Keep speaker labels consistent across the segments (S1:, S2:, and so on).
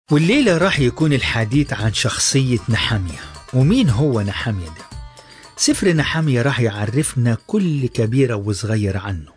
S1: والليلة راح يكون الحديث عن شخصية نحامية ومين هو نحامية ده سفر نحامية راح يعرفنا كل كبيرة وصغير عنه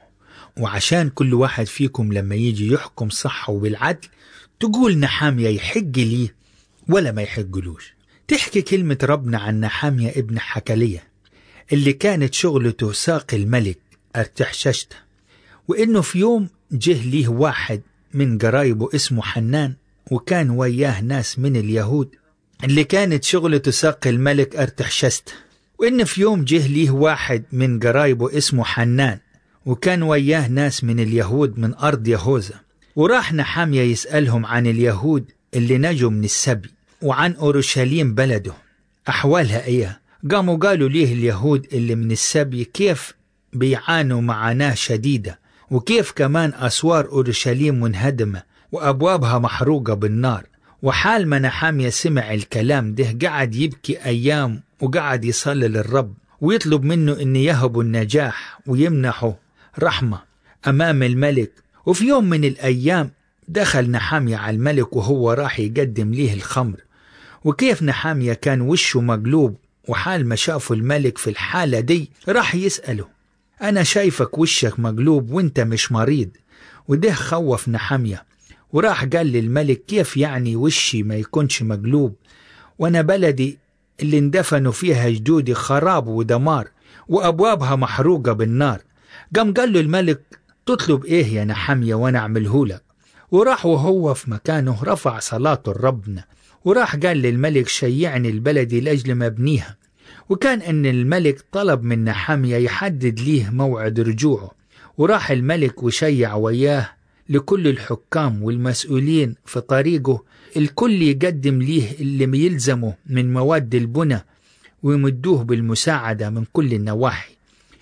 S1: وعشان كل واحد فيكم لما يجي يحكم صح وبالعدل تقول نحامية يحق ليه ولا ما يحقلوش تحكي كلمة ربنا عن نحامية ابن حكالية اللي كانت شغلته ساق الملك ارتحششته وإنه في يوم جه ليه واحد من قرايبه اسمه حنان وكان وياه ناس من اليهود اللي كانت شغلته ساق الملك ارتحشست وإن في يوم جه ليه واحد من قرايبه اسمه حنان وكان وياه ناس من اليهود من أرض يهوذا وراح نحامية يسألهم عن اليهود اللي نجوا من السبي وعن أورشليم بلده أحوالها إيه قاموا قالوا ليه اليهود اللي من السبي كيف بيعانوا معاناة شديدة وكيف كمان أسوار أورشليم منهدمة وأبوابها محروقة بالنار وحال ما نحامية سمع الكلام ده قعد يبكي أيام وقعد يصلي للرب ويطلب منه أن يهب النجاح ويمنحه رحمة أمام الملك وفي يوم من الأيام دخل نحامية على الملك وهو راح يقدم ليه الخمر وكيف نحامية كان وشه مقلوب وحال ما شافه الملك في الحالة دي راح يسأله أنا شايفك وشك مقلوب وانت مش مريض وده خوف نحامية وراح قال للملك كيف يعني وشي ما يكونش مقلوب وانا بلدي اللي اندفنوا فيها جدودي خراب ودمار وابوابها محروقة بالنار قام قال له الملك تطلب ايه يا نحمية وانا اعمله لك وراح وهو في مكانه رفع صلاته لربنا وراح قال للملك شيعني البلدي لاجل ما ابنيها وكان ان الملك طلب من نحمية يحدد ليه موعد رجوعه وراح الملك وشيع وياه لكل الحكام والمسؤولين في طريقه الكل يقدم ليه اللي يلزمه من مواد البنى ويمدوه بالمساعدة من كل النواحي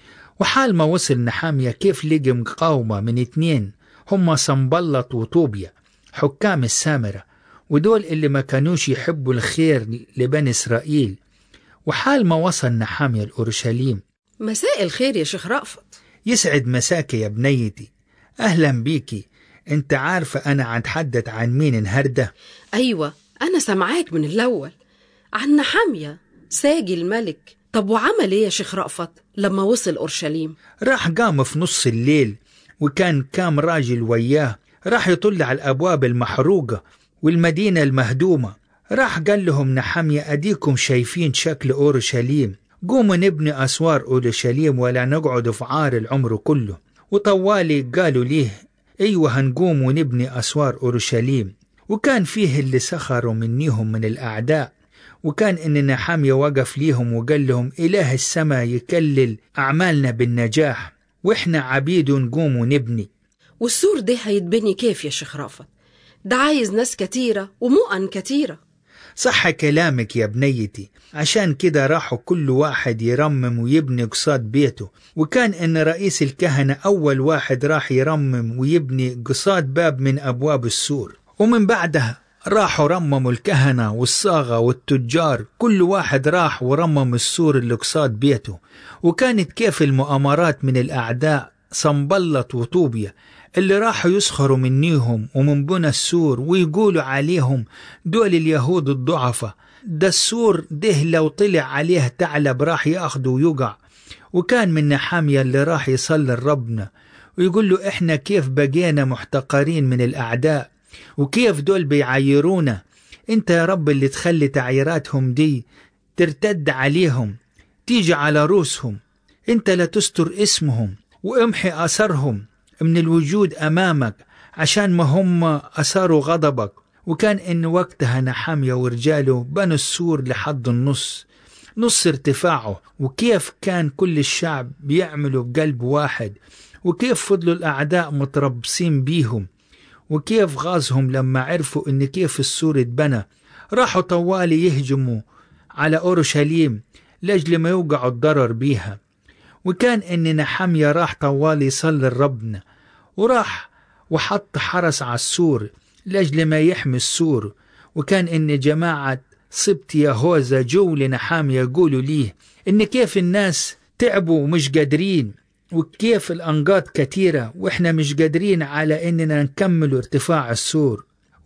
S1: وحال ما وصل نحامية كيف لقي مقاومة من اتنين هم صنبلط وطوبيا حكام السامرة ودول اللي ما كانوش يحبوا الخير لبني إسرائيل وحال ما وصل نحامية لأورشليم
S2: مساء الخير يا شيخ رأفت
S1: يسعد مساك يا بنيتي أهلا بيكي انت عارفة أنا هتحدث عن مين النهاردة
S2: أيوة أنا سامعاك من الأول عن نحامية ساجي الملك طب وعمل إيه يا شيخ رأفت لما وصل أورشليم
S1: راح قام في نص الليل وكان كام راجل وياه راح يطل على الأبواب المحروقة والمدينة المهدومة راح قال لهم نحمية أديكم شايفين شكل أورشليم قوموا نبني أسوار أورشليم ولا نقعد في عار العمر كله وطوالي قالوا ليه أيوة هنقوم ونبني أسوار أورشليم وكان فيه اللي سخروا منيهم من الأعداء وكان إن نحامية وقف ليهم وقال لهم إله السماء يكلل أعمالنا بالنجاح وإحنا عبيد نقوم ونبني
S2: والسور ده هيتبني كيف يا شيخ رأفت ده عايز ناس كتيرة ومؤن كتيرة
S1: صح كلامك يا بنيتي عشان كده راحوا كل واحد يرمم ويبني قصاد بيته وكان ان رئيس الكهنة اول واحد راح يرمم ويبني قصاد باب من ابواب السور ومن بعدها راحوا رمموا الكهنة والصاغة والتجار كل واحد راح ورمم السور اللي قصاد بيته وكانت كيف المؤامرات من الأعداء صنبلط وطوبيا اللي راحوا يسخروا منيهم ومن بنى السور ويقولوا عليهم دول اليهود الضعفة ده السور ده لو طلع عليه ثعلب راح ياخده ويقع وكان من نحامية اللي راح يصلي لربنا ويقول له احنا كيف بقينا محتقرين من الأعداء وكيف دول بيعايرونا انت يا رب اللي تخلي تعييراتهم دي ترتد عليهم تيجي على روسهم انت لا تستر اسمهم وامحي اثرهم من الوجود امامك عشان ما هم اثاروا غضبك وكان ان وقتها نحامية ورجاله بنوا السور لحد النص نص ارتفاعه وكيف كان كل الشعب بيعملوا بقلب واحد وكيف فضلوا الأعداء متربصين بيهم وكيف غازهم لما عرفوا ان كيف السور اتبنى راحوا طوالي يهجموا على أورشليم لأجل ما يوقعوا الضرر بيها وكان ان نحمية راح طوالي يصلي لربنا وراح وحط حرس على السور لأجل ما يحمي السور وكان ان جماعة سبت يهوذا جو لنحامية يقولوا ليه ان كيف الناس تعبوا ومش قادرين وكيف الأنقاض كتيرة وإحنا مش قادرين على إننا نكمل ارتفاع السور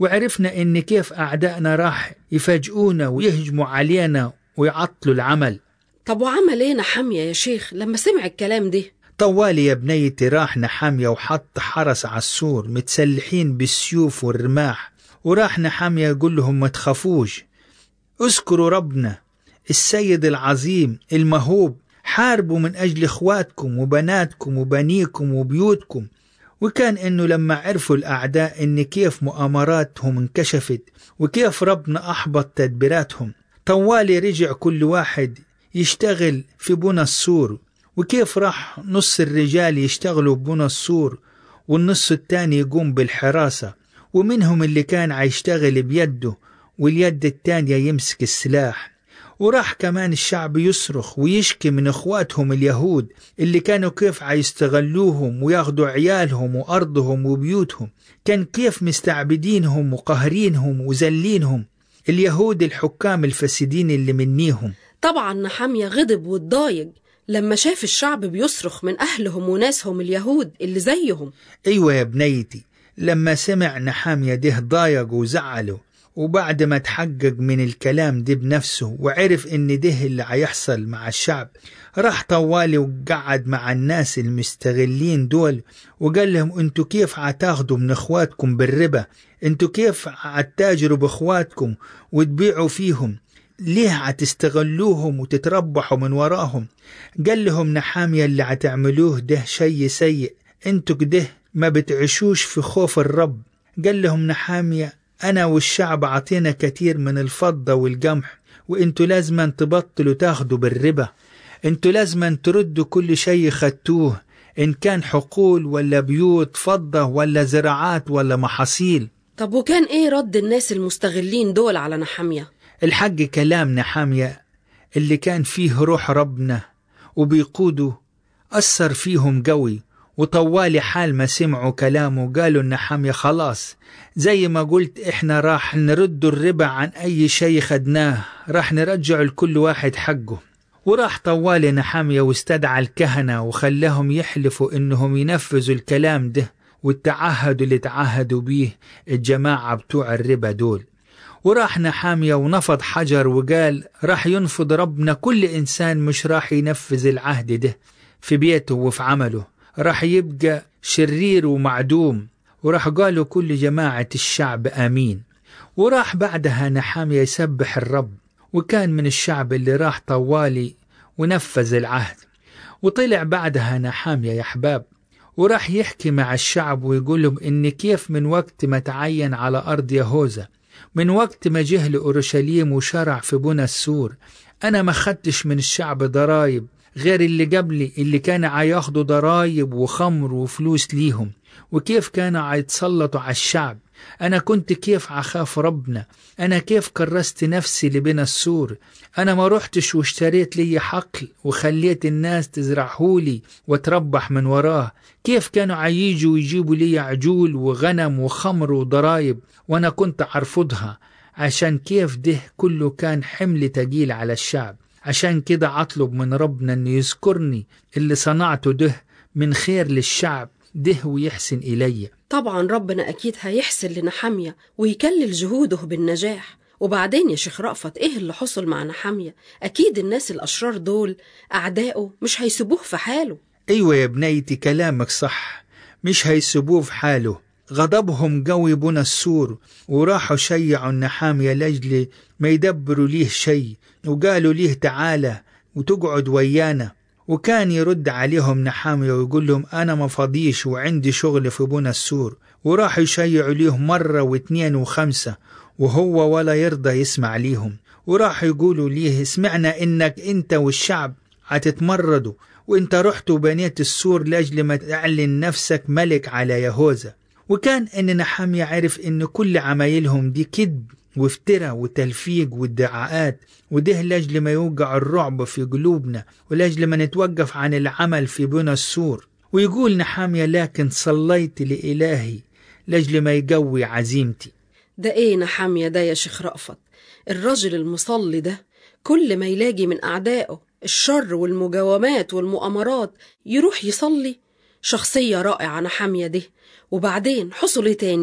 S1: وعرفنا إن كيف أعدائنا راح يفاجئونا ويهجموا علينا ويعطلوا العمل
S2: طب وعمل ايه نحامية يا شيخ لما سمع الكلام ده
S1: طوالي يا بنيتي راح نحامية وحط حرس على السور متسلحين بالسيوف والرماح وراح نحامية يقول لهم ما تخافوش اذكروا ربنا السيد العظيم المهوب حاربوا من أجل إخواتكم وبناتكم وبنيكم وبيوتكم وكان إنه لما عرفوا الأعداء إن كيف مؤامراتهم انكشفت وكيف ربنا أحبط تدبيراتهم طوالي رجع كل واحد يشتغل في بنى السور وكيف راح نص الرجال يشتغلوا ببنى السور والنص التاني يقوم بالحراسة ومنهم اللي كان عيشتغل بيده واليد التانية يمسك السلاح وراح كمان الشعب يصرخ ويشكي من اخواتهم اليهود اللي كانوا كيف عيستغلوهم وياخدوا عيالهم وارضهم وبيوتهم كان كيف مستعبدينهم وقهرينهم وذلينهم اليهود الحكام الفاسدين اللي منيهم
S2: طبعا نحامية غضب واتضايق لما شاف الشعب بيصرخ من أهلهم وناسهم اليهود اللي زيهم
S1: ايوه يا بنيتي لما سمع نحامية ده ضايق وزعله وبعد ما تحقق من الكلام ده بنفسه وعرف ان ده اللي هيحصل مع الشعب راح طوالي وقعد مع الناس المستغلين دول وقال لهم انتوا كيف عتاخدوا من اخواتكم بالربا انتوا كيف عتاجروا باخواتكم وتبيعوا فيهم ليه عتستغلوهم وتتربحوا من وراهم قال لهم نحامية اللي عتعملوه ده شيء سيء انتوا كده ما بتعيشوش في خوف الرب قال لهم نحامية أنا والشعب عطينا كتير من الفضة والقمح وانتوا لازما تبطلوا تاخدوا بالربا انتوا لازما تردوا كل شيء خدتوه إن كان حقول ولا بيوت فضة ولا زراعات ولا محاصيل
S2: طب وكان ايه رد الناس المستغلين دول على نحامية
S1: الحق كلام نحامية اللي كان فيه روح ربنا وبيقودوا أثر فيهم قوي وطوالي حال ما سمعوا كلامه قالوا نحامية خلاص زي ما قلت احنا راح نردوا الربا عن أي شيء خدناه راح نرجع لكل واحد حقه وراح طوالي نحامية واستدعى الكهنة وخلاهم يحلفوا إنهم ينفذوا الكلام ده والتعهد اللي تعهدوا بيه الجماعة بتوع الربا دول وراح نحامية ونفض حجر وقال راح ينفض ربنا كل إنسان مش راح ينفذ العهد ده في بيته وفي عمله راح يبقى شرير ومعدوم وراح قالوا كل جماعة الشعب آمين وراح بعدها نحامية يسبح الرب وكان من الشعب اللي راح طوالي ونفذ العهد وطلع بعدها نحامية يا أحباب وراح يحكي مع الشعب ويقول لهم إن كيف من وقت ما تعين على أرض يهوذا من وقت ما جه لأورشليم وشرع في بنى السور أنا ما خدتش من الشعب ضرايب غير اللي قبلي اللي كانوا عياخدوا ضرايب وخمر وفلوس ليهم وكيف كانوا عيتسلطوا على الشعب أنا كنت كيف عخاف ربنا أنا كيف كرست نفسي لبنى السور أنا ما رحتش واشتريت لي حقل وخليت الناس تزرعهولي وتربح من وراه كيف كانوا عييجوا ويجيبوا لي عجول وغنم وخمر وضرايب وأنا كنت أرفضها عشان كيف ده كله كان حمل تقيل على الشعب عشان كده أطلب من ربنا أن يذكرني اللي صنعته ده من خير للشعب ده ويحسن إلي
S2: طبعا ربنا أكيد هيحسن لنحامية ويكلل جهوده بالنجاح وبعدين يا شيخ رأفت إيه اللي حصل مع نحامية أكيد الناس الأشرار دول أعدائه مش هيسيبوه في حاله
S1: أيوة يا بنيتي كلامك صح مش هيسيبوه في حاله غضبهم قوي بنى السور وراحوا شيعوا النحامية لأجل ما يدبروا ليه شيء وقالوا ليه تعالى وتقعد ويانا وكان يرد عليهم نحامية ويقول لهم أنا ما فاضيش وعندي شغل في بنى السور وراح يشيعوا ليه مرة واثنين وخمسة وهو ولا يرضى يسمع ليهم وراح يقولوا ليه سمعنا إنك أنت والشعب هتتمردوا وانت رحت وبنيت السور لأجل ما تعلن نفسك ملك على يهوذا وكان إن نحامية عرف إن كل عمايلهم دي كذب وافتراء وتلفيق وادعاءات وده لأجل ما يوقع الرعب في قلوبنا ولأجل ما نتوقف عن العمل في بنى السور ويقول نحامية لكن صليت لإلهي لأجل ما يقوي عزيمتي
S2: ده إيه نحامية ده يا شيخ رأفت الرجل المصلي ده كل ما يلاقي من أعدائه الشر والمجاومات والمؤامرات يروح يصلي شخصية رائعة نحامية ده وبعدين حصل إيه تاني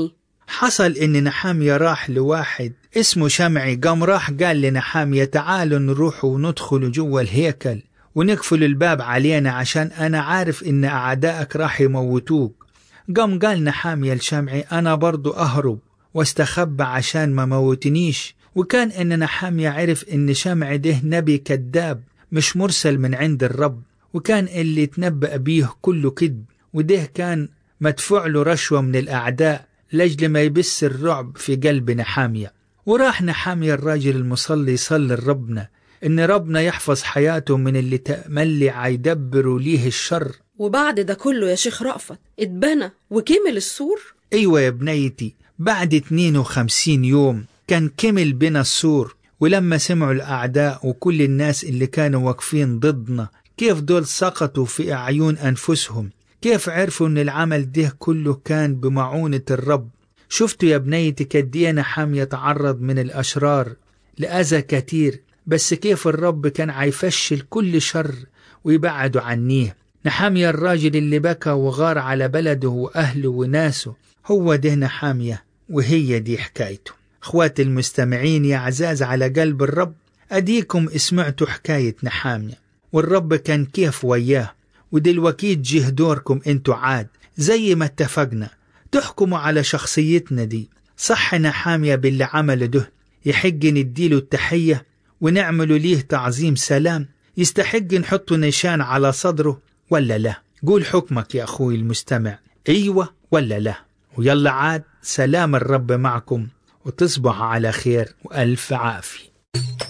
S1: حصل إن نحامية راح لواحد اسمه شمعي قام راح قال لنحامية تعالوا نروح وندخل جوا الهيكل ونقفل الباب علينا عشان أنا عارف إن أعدائك راح يموتوك قام قال نحامية لشمعي أنا برضو أهرب واستخبى عشان ما موتنيش وكان إن نحامية عرف إن شمعي ده نبي كذاب مش مرسل من عند الرب وكان اللي تنبأ بيه كله كذب وده كان مدفوع له رشوة من الأعداء لأجل ما يبث الرعب في قلب نحامية وراح نحامية الراجل المصلي يصلي لربنا إن ربنا يحفظ حياته من اللي تأملي عيدبروا ليه الشر
S2: وبعد ده كله يا شيخ رأفت اتبنى وكمل السور
S1: أيوة يا بنيتي بعد 52 يوم كان كمل بنا السور ولما سمعوا الأعداء وكل الناس اللي كانوا واقفين ضدنا كيف دول سقطوا في أعين أنفسهم كيف عرفوا أن العمل ده كله كان بمعونة الرب شفتوا يا بنيتي قد ايه نحام يتعرض من الأشرار لأذى كتير بس كيف الرب كان عيفشل كل شر ويبعدوا عنيه نحامية الراجل اللي بكى وغار على بلده وأهله وناسه هو ده نحامية وهي دي حكايته اخواتي المستمعين يا عزاز على قلب الرب أديكم سمعتوا حكاية نحامية والرب كان كيف وياه ودلوقتي جه دوركم انتوا عاد زي ما اتفقنا تحكموا على شخصيتنا دي صح نحامية باللي عمله ده يحق نديله التحية ونعمله ليه تعظيم سلام يستحق نحط نشان على صدره ولا لا قول حكمك يا أخوي المستمع أيوة ولا لا ويلا عاد سلام الرب معكم وتصبح على خير وألف عافية